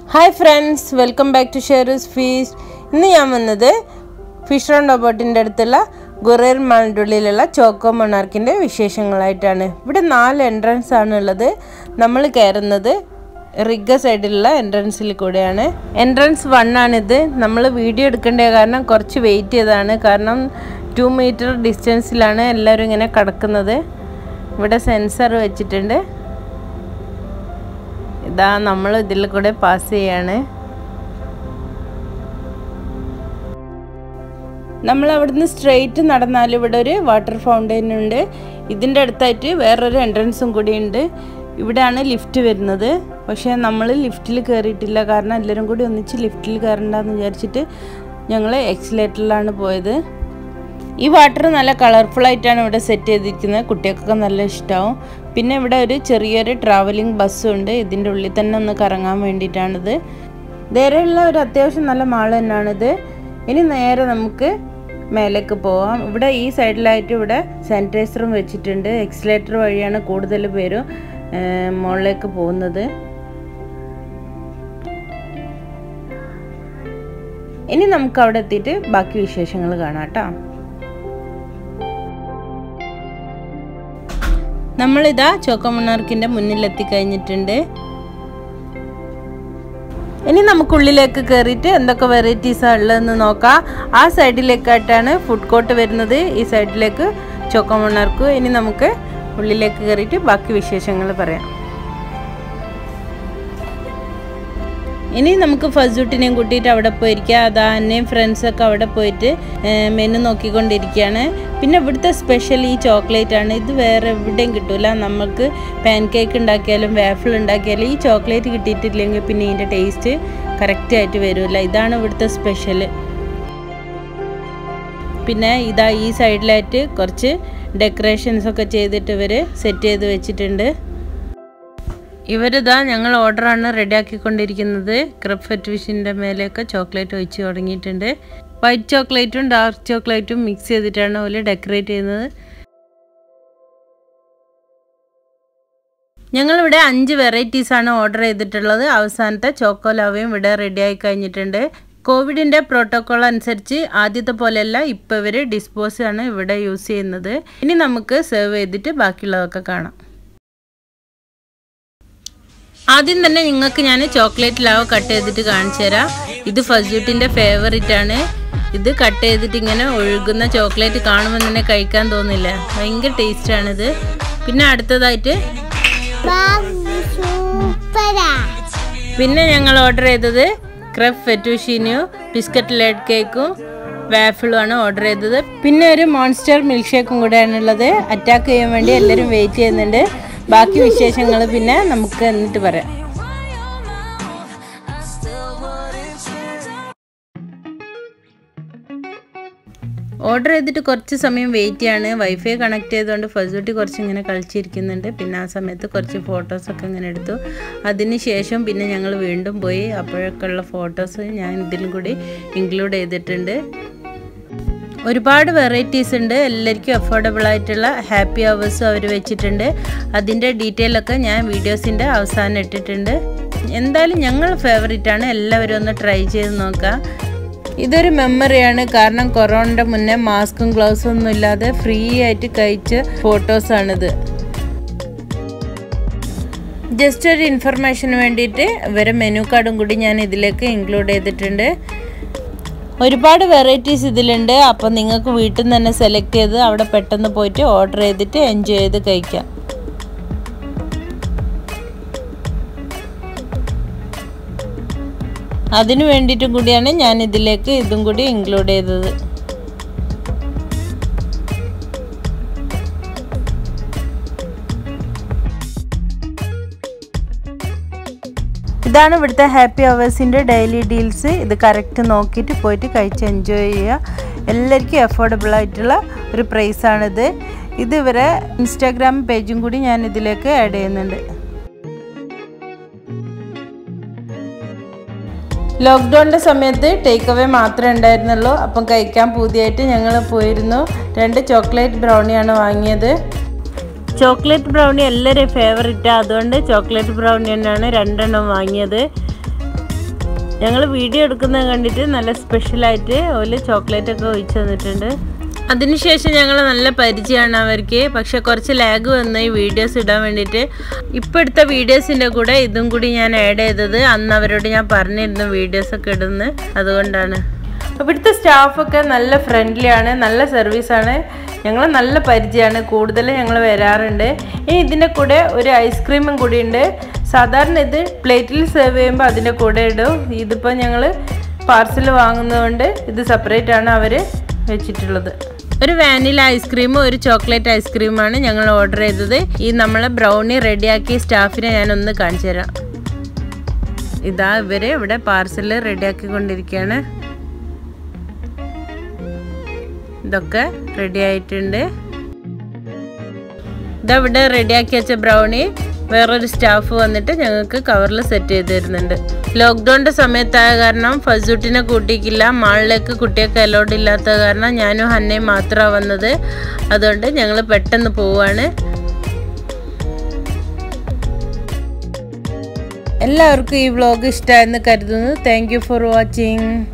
hi friends welcome back to shares fees ഇന്ന് ഞാൻ വന്നത് ഫിഷ് റോൺ റോബോട്ടിൻ്റെ അടുത്തുള്ള ഗുറേർ മാളിൻ്റെ ഉള്ളിലുള്ള ചോക്കോ മൊണാർക്കിൻ്റെ വിശേഷങ്ങളായിട്ടാണ് ഇവിടെ നാല് എൻട്രൻസ് ആണ് ഉള്ളത് നമ്മൾ കയറുന്നത് റിഗ സൈഡിലുള്ള എൻട്രൻസിൽ കൂടെയാണ് എൻട്രൻസ് വൺ ആണിത് നമ്മൾ വീഡിയോ എടുക്കേണ്ട കാരണം കുറച്ച് വെയിറ്റ് ചെയ്തതാണ് കാരണം ടു മീറ്റർ ഡിസ്റ്റൻസിലാണ് എല്ലാവരും ഇങ്ങനെ കിടക്കുന്നത് ഇവിടെ സെൻസർ വെച്ചിട്ടുണ്ട് ഇതാ നമ്മൾ ഇതിൽ കൂടെ പാസ് ചെയ്യാണ് നമ്മൾ അവിടുന്ന് സ്ട്രെയിറ്റ് നടന്നാൽ ഇവിടെ ഒരു വാട്ടർ ഫൗണ്ടെയിൻ ഉണ്ട് ഇതിൻ്റെ അടുത്തായിട്ട് വേറൊരു എൻട്രൻസും കൂടി ഉണ്ട് ഇവിടെയാണ് ലിഫ്റ്റ് വരുന്നത് പക്ഷേ നമ്മൾ ലിഫ്റ്റിൽ കയറിയിട്ടില്ല കാരണം എല്ലാവരും കൂടി ഒന്നിച്ച് ലിഫ്റ്റിൽ കയറണ്ടെന്ന് വിചാരിച്ചിട്ട് ഞങ്ങൾ എക്സിലേറ്ററിലാണ് പോയത് ഈ വാട്ടർ നല്ല കളർഫുൾ ആയിട്ടാണ് ഇവിടെ സെറ്റ് ചെയ്തിരിക്കുന്നത് കുട്ടികൾക്കൊക്കെ നല്ല ഇഷ്ടമാവും പിന്നെ ഇവിടെ ഒരു ചെറിയൊരു ട്രാവലിംഗ് ബസ്സും ഉണ്ട് ഇതിൻ്റെ ഉള്ളിൽ തന്നെ ഒന്ന് കറങ്ങാൻ വേണ്ടിയിട്ടാണിത് നേരെയുള്ള ഒരു അത്യാവശ്യം നല്ല മാൾ തന്നെയാണിത് ഇനി നേരെ നമുക്ക് മേലേക്ക് പോവാം ഇവിടെ ഈ സൈഡിലായിട്ട് ഇവിടെ സാനിറ്റൈസറും വെച്ചിട്ടുണ്ട് എക്സിലേറ്റർ വഴിയാണ് കൂടുതൽ പേരും മുകളിലേക്ക് പോകുന്നത് ഇനി നമുക്ക് അവിടെ എത്തിയിട്ട് ബാക്കി വിശേഷങ്ങൾ കാണാം കേട്ടോ നമ്മളിതാ ചോക്കമണ്ണാർക്കിൻ്റെ മുന്നിലെത്തി കഴിഞ്ഞിട്ടുണ്ട് ഇനി നമുക്കുള്ളിലേക്ക് കയറിയിട്ട് എന്തൊക്കെ വെറൈറ്റീസാണ് ഉള്ളതെന്ന് നോക്കാം ആ സൈഡിലേക്കായിട്ടാണ് ഫുഡ് കോർട്ട് വരുന്നത് ഈ സൈഡിലേക്ക് ചോക്കമണ്ണാർക്ക് ഇനി നമുക്ക് ഉള്ളിലേക്ക് കയറിയിട്ട് ബാക്കി വിശേഷങ്ങൾ പറയാം ഇനി നമുക്ക് ഫസൂട്ടിനെയും കൂട്ടിയിട്ട് അവിടെ പോയിരിക്കുക അതാ എന്നെയും ഫ്രണ്ട്സൊക്കെ അവിടെ പോയിട്ട് മെനു നോക്കിക്കൊണ്ടിരിക്കുകയാണ് പിന്നെ ഇവിടുത്തെ സ്പെഷ്യൽ ഈ ചോക്ലേറ്റ് ആണ് ഇത് വേറെ എവിടെയും കിട്ടില്ല നമുക്ക് പാൻ കേക്ക് ഉണ്ടാക്കിയാലും വാഫിൾ ഉണ്ടാക്കിയാലും ഈ ചോക്ലേറ്റ് കിട്ടിയിട്ടില്ലെങ്കിൽ പിന്നെ ഇതിൻ്റെ ടേസ്റ്റ് കറക്റ്റായിട്ട് വരില്ല ഇതാണ് ഇവിടുത്തെ സ്പെഷ്യൽ പിന്നെ ഇതാ ഈ സൈഡിലായിട്ട് കുറച്ച് ഡെക്കറേഷൻസ് ഒക്കെ ചെയ്തിട്ട് ഇവർ സെറ്റ് ചെയ്ത് വെച്ചിട്ടുണ്ട് ഇവരിതാ ഞങ്ങൾ ഓർഡറാണ് റെഡിയാക്കിക്കൊണ്ടിരിക്കുന്നത് ക്രഫറ്റ് ഫിഷിൻ്റെ മേലെയൊക്കെ ചോക്ലേറ്റ് ഒഴിച്ച് തുടങ്ങിയിട്ടുണ്ട് വൈറ്റ് ചോക്ലേറ്റും ഡാർക്ക് ചോക്ലേറ്റും മിക്സ് ചെയ്തിട്ടാണ് ഓല് ഡെക്കറേറ്റ് ചെയ്യുന്നത് ഞങ്ങളിവിടെ അഞ്ച് വെറൈറ്റീസാണ് ഓർഡർ ചെയ്തിട്ടുള്ളത് അവസാനത്തെ ചോക്കോലാവയും ഇവിടെ റെഡിയായി കഴിഞ്ഞിട്ടുണ്ട് കോവിഡിൻ്റെ പ്രോട്ടോക്കോൾ അനുസരിച്ച് ആദ്യത്തെ പോലെയല്ല ഇപ്പോൾ ഇവർ ഡിസ്പോസ് ആണ് ഇവിടെ യൂസ് ചെയ്യുന്നത് ഇനി നമുക്ക് സെർവ് ചെയ്തിട്ട് ബാക്കിയുള്ളതൊക്കെ കാണാം ആദ്യം തന്നെ നിങ്ങൾക്ക് ഞാൻ ചോക്ലേറ്റ് ലാവ് കട്ട് ചെയ്തിട്ട് കാണിച്ചു തരാം ഇത് ഫസ്ജൂട്ടിൻ്റെ ഫേവറേറ്റ് ആണ് ഇത് കട്ട് ചെയ്തിട്ട് ഇങ്ങനെ ഒഴുകുന്ന ചോക്ലേറ്റ് കാണുമ്പോൾ തന്നെ കഴിക്കാൻ തോന്നില്ല ഭയങ്കര ടേസ്റ്റാണിത് പിന്നെ അടുത്തതായിട്ട് പിന്നെ ഞങ്ങൾ ഓർഡർ ചെയ്തത് ക്രഫ് ഫെറ്റൂഷിനു ബിസ്ക്കറ്റ് ലെഡ് കേക്കും വാഫിളും ആണ് ഓർഡർ ചെയ്തത് പിന്നെ ഒരു മോൺസ്റ്റർ മിൽക്ക് ഷേക്കും കൂടെയാണ് ഉള്ളത് അറ്റാക്ക് ചെയ്യാൻ വേണ്ടി എല്ലാവരും വെയിറ്റ് ചെയ്യുന്നുണ്ട് ബാക്കി വിശേഷങ്ങൾ പിന്നെ നമുക്ക് എന്നിട്ട് പറയാം ഓർഡർ ചെയ്തിട്ട് കുറച്ച് സമയം വെയിറ്റ് ചെയ്യാണ് വൈഫൈ കണക്ട് ചെയ്തുകൊണ്ട് ഫസ്ബൂട്ടി കുറച്ച് ഇങ്ങനെ കളിച്ചിരിക്കുന്നുണ്ട് പിന്നെ ആ സമയത്ത് കുറച്ച് ഫോട്ടോസൊക്കെ ഇങ്ങനെ എടുത്തു അതിന് ശേഷം പിന്നെ ഞങ്ങൾ വീണ്ടും പോയി അപ്പോഴൊക്കെയുള്ള ഫോട്ടോസ് ഞാൻ ഇതിലും കൂടി ഇൻക്ലൂഡ് ചെയ്തിട്ടുണ്ട് ഒരുപാട് വെറൈറ്റീസ് ഉണ്ട് എല്ലാവർക്കും അഫോർഡബിൾ ആയിട്ടുള്ള ഹാപ്പി അവേഴ്സും അവർ വെച്ചിട്ടുണ്ട് അതിൻ്റെ ഡീറ്റെയിൽ ഒക്കെ ഞാൻ വീഡിയോസിൻ്റെ അവസാനം ഇട്ടിട്ടുണ്ട് എന്തായാലും ഞങ്ങൾ ഫേവറേറ്റ് ആണ് എല്ലാവരും ഒന്ന് ട്രൈ ചെയ്ത് നോക്കാം ഇതൊരു മെമ്മറിയാണ് കാരണം കൊറോണയുടെ മുന്നേ മാസ്കും ഗ്ലൗസും ഒന്നും ഇല്ലാതെ ഫ്രീ ആയിട്ട് കഴിച്ച ഫോട്ടോസാണിത് ജസ്റ്റ് ഒരു ഇൻഫർമേഷന് വേണ്ടിയിട്ട് ഇവരെ മെനു കാർഡും കൂടി ഞാൻ ഇതിലേക്ക് ഇൻക്ലൂഡ് ചെയ്തിട്ടുണ്ട് ഒരുപാട് വെറൈറ്റീസ് ഇതിലുണ്ട് അപ്പോൾ നിങ്ങൾക്ക് വീട്ടിൽ നിന്ന് തന്നെ സെലക്ട് ചെയ്ത് അവിടെ പെട്ടെന്ന് പോയിട്ട് ഓർഡർ ചെയ്തിട്ട് എൻജോയ് ചെയ്ത് കഴിക്കാം അതിനു വേണ്ടിയിട്ടും കൂടിയാണ് ഞാൻ ഇതിലേക്ക് ഇതും കൂടി ഇൻക്ലൂഡ് ചെയ്തത് ഇതാണ് ഇവിടുത്തെ ഹാപ്പി അവേഴ്സിൻ്റെ ഡെയിലി ഡീൽസ് ഇത് കറക്റ്റ് നോക്കിയിട്ട് പോയിട്ട് കഴിച്ച് എൻജോയ് ചെയ്യുക എല്ലാവർക്കും അഫോർഡബിൾ ആയിട്ടുള്ള ഒരു പ്രൈസാണിത് ഇത് ഇവരെ ഇൻസ്റ്റാഗ്രാം പേജും കൂടി ഞാൻ ഇതിലേക്ക് ആഡ് ചെയ്യുന്നുണ്ട് ലോക്ക്ഡൗണിൻ്റെ സമയത്ത് ടേക്ക് അവേ മാത്രമേ ഉണ്ടായിരുന്നുള്ളൂ അപ്പം കഴിക്കാൻ പുതിയായിട്ട് ഞങ്ങൾ പോയിരുന്നു രണ്ട് ചോക്ലേറ്റ് ബ്രൗണിയാണ് വാങ്ങിയത് ചോക്ലേറ്റ് ബ്രൗണി എല്ലാവരും ഫേവറേറ്റാണ് അതുകൊണ്ട് ചോക്ലേറ്റ് ബ്രൗണി തന്നെയാണ് രണ്ടെണ്ണം വാങ്ങിയത് ഞങ്ങൾ വീഡിയോ എടുക്കുന്നത് കണ്ടിട്ട് നല്ല സ്പെഷ്യലായിട്ട് ഓല് ചോക്ലേറ്റ് ഒക്കെ ഒഴിച്ചു തന്നിട്ടുണ്ട് അതിനുശേഷം ഞങ്ങൾ നല്ല പരിചയമാണ് അവർക്ക് പക്ഷെ കുറച്ച് ലാഗ് വന്നു ഈ വീഡിയോസ് ഇടാൻ വേണ്ടിയിട്ട് ഇപ്പോൾ എടുത്ത വീഡിയോസിൻ്റെ കൂടെ ഇതും കൂടി ഞാൻ ആഡ് ചെയ്തത് അന്ന് അവരോട് ഞാൻ പറഞ്ഞിരുന്നു വീഡിയോസൊക്കെ ഇടുന്നു അതുകൊണ്ടാണ് അപ്പോൾ ഇവിടുത്തെ സ്റ്റാഫൊക്കെ നല്ല ഫ്രണ്ട്ലി ആണ് നല്ല സർവീസാണ് ഞങ്ങൾ നല്ല പരിചയമാണ് കൂടുതൽ ഞങ്ങൾ വരാറുണ്ട് ഇനി ഇതിൻ്റെ കൂടെ ഒരു ഐസ്ക്രീമും കൂടി ഉണ്ട് സാധാരണ ഇത് പ്ലേറ്റിൽ സെർവ് ചെയ്യുമ്പോൾ അതിൻ്റെ കൂടെ ഇടും ഇതിപ്പോൾ ഞങ്ങൾ പാർസൽ വാങ്ങുന്നതുകൊണ്ട് ഇത് സെപ്പറേറ്റ് ആണ് അവർ വെച്ചിട്ടുള്ളത് ഒരു വാനില ഐസ്ക്രീമും ഒരു ചോക്ലേറ്റ് ഐസ്ക്രീമാണ് ഞങ്ങൾ ഓർഡർ ചെയ്തത് ഈ നമ്മളെ ബ്രൗണി റെഡിയാക്കിയ സ്റ്റാഫിനെ ഞാനൊന്ന് കാണിച്ചു തരാം ഇതാ ഇവര് ഇവിടെ പാർസൽ റെഡിയാക്കി കൊണ്ടിരിക്കുകയാണ് ഇതൊക്കെ റെഡി ആയിട്ടുണ്ട് ഇതാ ഇവിടെ റെഡിയാക്കി വെച്ച ബ്രൗണി വേറൊരു സ്റ്റാഫ് വന്നിട്ട് ഞങ്ങൾക്ക് കവറിൽ സെറ്റ് ചെയ്ത് തരുന്നുണ്ട് ലോക്ക്ഡൗണിൻ്റെ സമയത്തായ കാരണം ഫസൂട്ടിനെ കൂട്ടിക്കില്ല മാളിലേക്ക് കുട്ടിയൊക്കെ അലോഡ് ഇല്ലാത്ത കാരണം ഞാനും ഹന്നയും മാത്രമാണ് വന്നത് അതുകൊണ്ട് ഞങ്ങൾ പെട്ടെന്ന് പോവാണ് എല്ലാവർക്കും ഈ വ്ലോഗ് ഇഷ്ടമായെന്ന് കരുതുന്നു താങ്ക് യു ഫോർ വാച്ചിങ്